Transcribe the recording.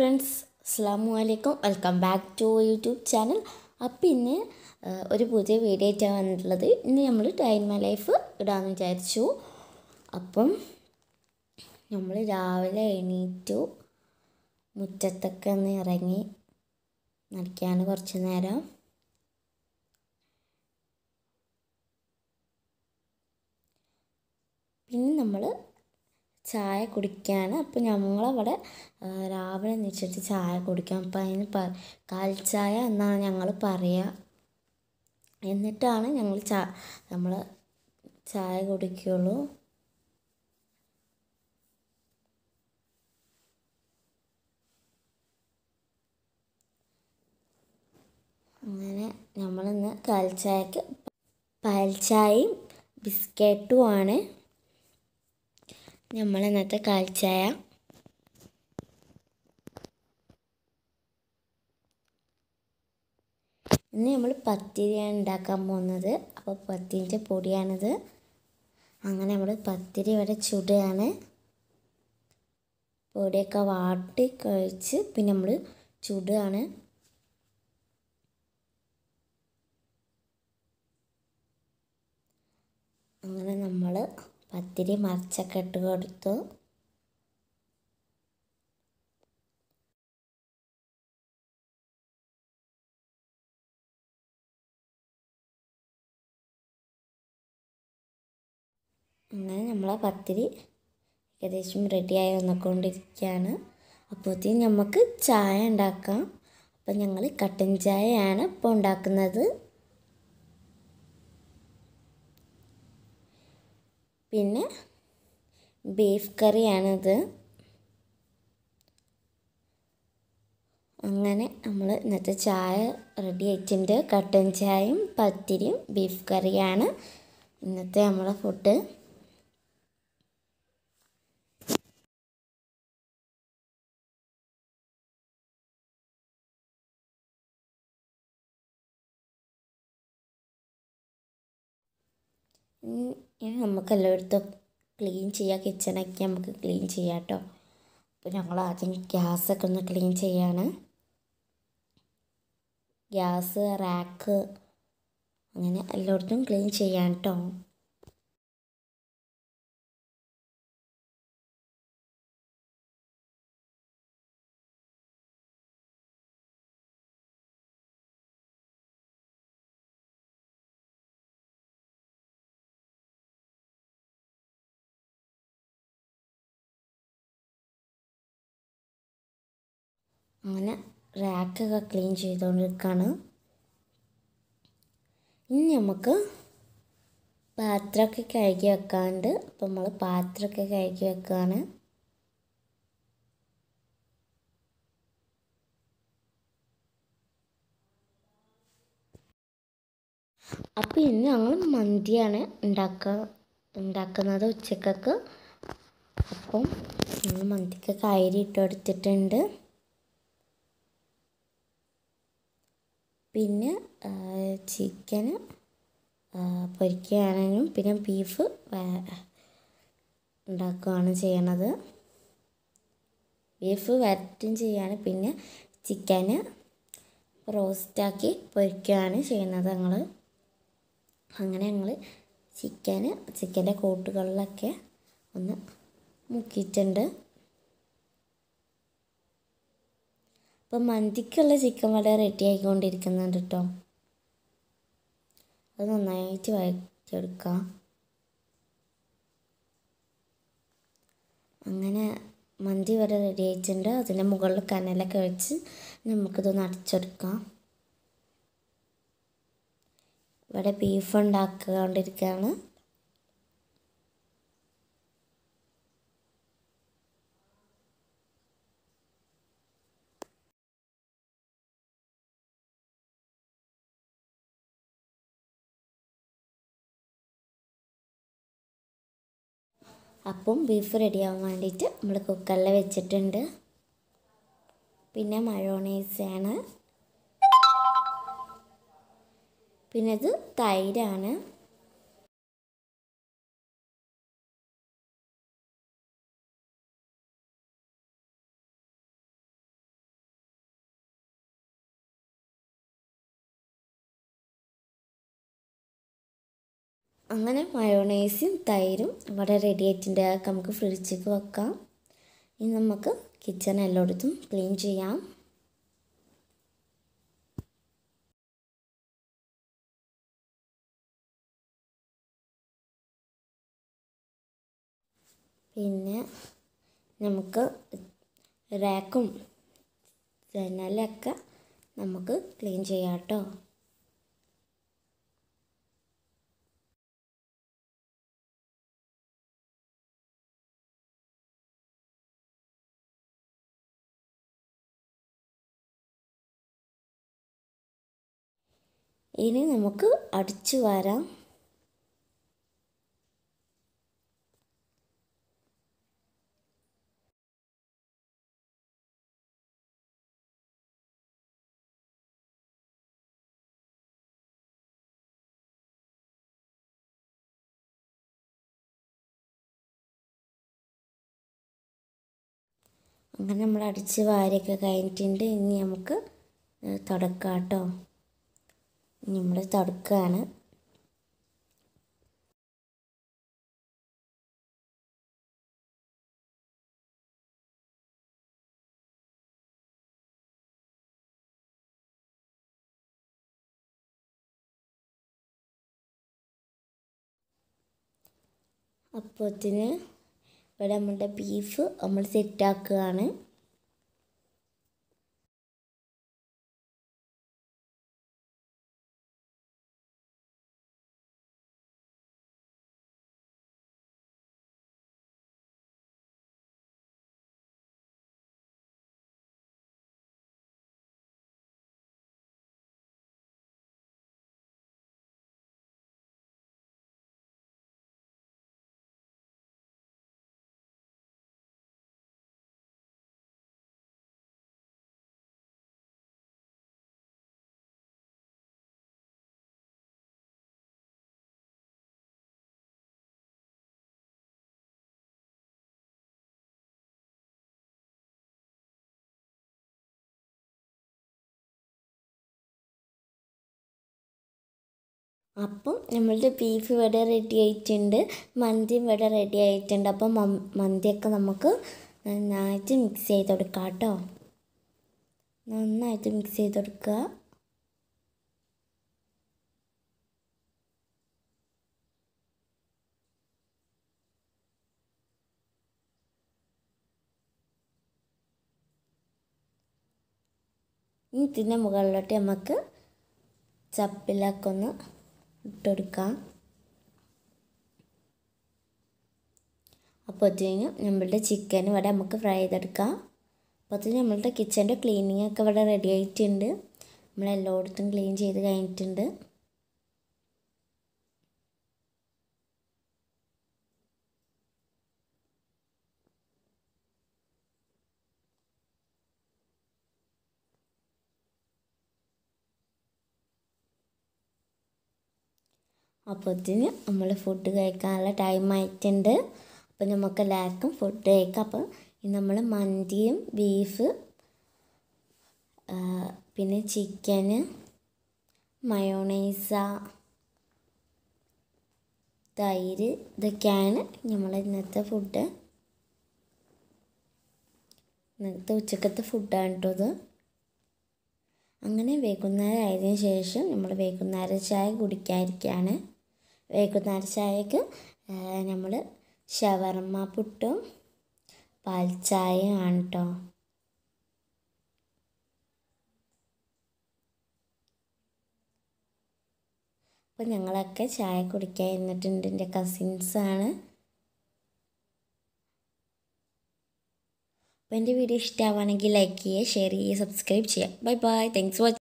friends അസ്സാം വലൈക്കും welcome back to YouTube channel അപ്പം ഇന്ന് ആ, ഒരു പുതിയ വീഡിയോ ആയിട്ടാണ് വന്നിട്ടുള്ളത് ഇന്ന് നമ്മൾ ടൈം മൈ ലൈഫ് ഇടാമെന്ന് വിചാരിച്ചു അപ്പം നമ്മൾ രാവിലെ എണീറ്റു മുറ്റത്തൊക്കെ ഒന്ന് ഇറങ്ങി നടക്കാൻ കുറച്ച് നേരം പിന്നെ നമ്മൾ ചായ കുടിക്കുകയാണ് അപ്പോൾ ഞങ്ങളവിടെ ആ, രാവിലെ എണീച്ചിട്ട് ചായ കുടിക്കാം അപ്പം അതിന് പ കാൽ ചായ എന്നാണ് ഞങ്ങൾ പറയുക എന്നിട്ടാണ് ഞങ്ങൾ ചാ നമ്മൾ ചായ കുടിക്കുകയുള്ളൂ അങ്ങനെ നമ്മളിന്ന് കാൽ ചായക്ക് പാൽ ചായയും ബിസ്ക്കറ്റുമാണ് നമ്മൾ ഇന്നത്തെ കാൽ ചായ ഇന്ന് നമ്മൾ പത്തിരിയാണ് ഉണ്ടാക്കാൻ പോകുന്നത് അപ്പോൾ പത്തിരിൻ്റെ പൊടിയാണിത് അങ്ങനെ നമ്മൾ പത്തിരി ഇവിടെ ചുടുകയാണ് പൊടിയൊക്കെ വാട്ടി കഴിച്ച് പിന്നെ നമ്മൾ ചുടുകയാണ് അങ്ങനെ നമ്മൾ പത്തിരി മറിച്ചൊക്കെ ഇട്ട് കൊടുത്തു അങ്ങനെ നമ്മളെ പത്തിരി ഏകദേശം റെഡിയായി വന്നുകൊണ്ടിരിക്കുകയാണ് അപ്പോഴത്തേക്കും നമുക്ക് ചായ ഉണ്ടാക്കാം അപ്പം ഞങ്ങൾ കട്ടൻ ചായയാണ് ഇപ്പോൾ ഉണ്ടാക്കുന്നത് പിന്നെ ബീഫ് കറിയാണിത് അങ്ങനെ നമ്മൾ ഇന്നത്തെ ചായ റെഡി ആയിട്ടുണ്ട് കട്ടൻ ചായയും പത്തിരിയും ബീഫ് കറിയാണ് ഇന്നത്തെ നമ്മളെ ഫുഡ് ഇനി ഇനി നമുക്ക് എല്ലായിടത്തും ക്ലീൻ ചെയ്യാം കിച്ചണൊക്കെ നമുക്ക് ക്ലീൻ ചെയ്യാം കേട്ടോ അപ്പോൾ ഞങ്ങൾ ആദ്യം ഗ്യാസൊക്കെ ഒന്ന് ക്ലീൻ ചെയ്യാണ് ഗ്യാസ് റാക്ക് അങ്ങനെ എല്ലായിടത്തും ക്ലീൻ ചെയ്യാം കേട്ടോ അങ്ങനെ റാക്കൊക്കെ ക്ലീൻ ചെയ്തുകൊണ്ടിരിക്കുകയാണ് ഇനി നമുക്ക് പാത്രമൊക്കെ കഴുകി വെക്കാണ്ട് അപ്പം നമ്മൾ പാത്രമൊക്കെ കഴുകി വെക്കുകയാണ് അപ്പോൾ ഇന്ന് ഞങ്ങൾ മന്തിയാണ് ഉണ്ടാക്കുക ഉണ്ടാക്കുന്നത് ഉച്ചക്കൊക്കെ അപ്പം ഞങ്ങൾ മന്തിക്കൊക്കെ അരി ഇട്ട് കൊടുത്തിട്ടുണ്ട് പിന്നെ ചിക്കൻ പൊരിക്കുകയാണെങ്കിലും പിന്നെ ബീഫ് ഉണ്ടാക്കുകയാണ് ചെയ്യണത് ബീഫ് വരട്ടും ചെയ്യാണ് പിന്നെ ചിക്കന് റോസ്റ്റാക്കി പൊരിക്കുകയാണ് ചെയ്യുന്നത് ഞങ്ങൾ അങ്ങനെ ഞങ്ങൾ ചിക്കന് ചിക്കൻ്റെ കൂട്ടുകളിലൊക്കെ ഒന്ന് മുക്കിയിട്ടുണ്ട് അപ്പം മന്തിക്കുള്ള ചിക്കൻ വട റെഡി ആയിക്കൊണ്ടിരിക്കുന്നുണ്ട് കേട്ടോ അത് നന്നായിട്ട് വഴറ്റിയെടുക്കാം അങ്ങനെ മന്തി വരെ റെഡി ആയിട്ടുണ്ട് അതിൻ്റെ മുകളിൽ കനലൊക്കെ വെച്ച് നമുക്കിതൊന്ന് അടച്ചെടുക്കാം ഇവിടെ ബീഫ് ഉണ്ടാക്കിക്കൊണ്ടിരിക്കുകയാണ് അപ്പം ബീഫ് റെഡിയാവാൻ വേണ്ടിയിട്ട് നമ്മൾ കുക്കറിൽ വെച്ചിട്ടുണ്ട് പിന്നെ മയോണൈസാണ് പിന്നെ ഇത് തൈരാണ് അങ്ങനെ മയോണൈസും തൈരും ഇവിടെ റെഡി ആയിട്ടുണ്ട് അതൊക്കെ നമുക്ക് ഫ്രിഡ്ജിലേക്ക് വെക്കാം ഇനി നമുക്ക് കിച്ചൺ എല്ലായിടത്തും ക്ലീൻ ചെയ്യാം പിന്നെ നമുക്ക് റാക്കും ജനലൊക്കെ നമുക്ക് ക്ലീൻ ചെയ്യാം കേട്ടോ ഇനി നമുക്ക് അടിച്ചു വാരാം അങ്ങനെ നമ്മൾ അടിച്ച് വാരിയൊക്കെ കഴിഞ്ഞിട്ടുണ്ട് ഇനി നമുക്ക് തുടക്കാം കേട്ടോ നമ്മൾ തുടക്കുകയാണ് അപ്പോത്തിന് ഇവിടെ നമ്മളുടെ ബീഫ് നമ്മൾ സെറ്റാക്കുകയാണ് അപ്പം നമ്മളുടെ ബീഫ് ഇവിടെ റെഡി ആയിട്ടുണ്ട് മന്തിയും ഇവിടെ റെഡി ആയിട്ടുണ്ട് അപ്പം മന്തിയൊക്കെ നമുക്ക് നന്നായിട്ട് മിക്സ് ചെയ്ത് കൊടുക്കാം കേട്ടോ നന്നായിട്ട് മിക്സ് ചെയ്ത് കൊടുക്കുക ഇനി ഇതിൻ്റെ മുകളിലോട്ട് നമുക്ക് ചപ്പിലൊക്കെ ഒന്ന് ഇട്ടുകൊടുക്കാം അപ്പോഴത്തേനും നമ്മളുടെ ചിക്കൻ ഇവിടെ നമുക്ക് ഫ്രൈ ചെയ്തെടുക്കാം അപ്പോഴത്തേനും നമ്മളുടെ കിച്ചൻ്റെ ക്ലീനിങ് ഒക്കെ ഇവിടെ റെഡി ആയിട്ടുണ്ട് നമ്മൾ എല്ലായിടത്തും ക്ലീൻ ചെയ്ത് കഴിഞ്ഞിട്ടുണ്ട് അപ്പോഴത്തേന് നമ്മൾ ഫുഡ് കഴിക്കാനുള്ള ടൈം ആയിട്ടുണ്ട് അപ്പോൾ നമുക്ക് എല്ലാവർക്കും ഫുഡ് കഴിക്കാം അപ്പോൾ നമ്മൾ മന്തിയും ബീഫ് പിന്നെ ചിക്കന് മയോണൈസ തൈര് ഇതൊക്കെയാണ് നമ്മൾ ഇന്നത്തെ ഫുഡ് ഇന്നത്തെ ഉച്ചക്കത്തെ ഫുഡാണ് കേട്ടോ ഇത് അങ്ങനെ വൈകുന്നേരം ആയതിനു ശേഷം നമ്മൾ വൈകുന്നേര ചായ കുടിക്കാതിരിക്കുകയാണ് വൈകുന്നേര ചായക്ക് നമ്മൾ ഷവർമ്മ പുട്ടും പാൽ ചായയാണ് കേട്ടോ അപ്പോൾ ഞങ്ങളൊക്കെ ചായ കുടിക്കാൻ ഇരുന്നിട്ടുണ്ട് എൻ്റെ കസിൻസാണ് അപ്പോൾ എൻ്റെ വീഡിയോ ഇഷ്ടമാവുകയാണെങ്കിൽ ലൈക്ക് ചെയ്യുക ഷെയർ ചെയ്യുക സബ്സ്ക്രൈബ് ചെയ്യുക ബൈ ബൈ താങ്ക്സ് ഫോർ